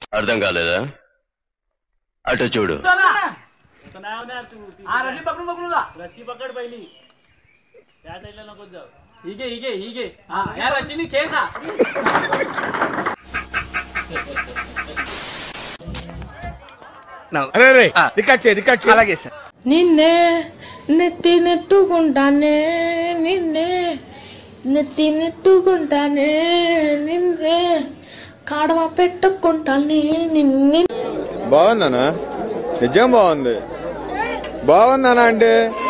అర్థం కాలేదా అటు చూడు रशी पकडून पकडून जा रशी पकड पहिली त्या साईडला नको जाऊ हिगे हिगे हिगे हा या रशीने खेळ जा అరే రే రికార్డ్ చేయి రికార్డ్ చేయి అలాగే సార్ నిన్నే నెత్తి నెట్టుకుంటానే నిన్నే నెత్తి నెట్టుకుంటానే నిన్నే కాడవ పెట్టుకుంటానే నిన్నే బాగుందనా నిజం బాగుంది బాగుందనా అంటే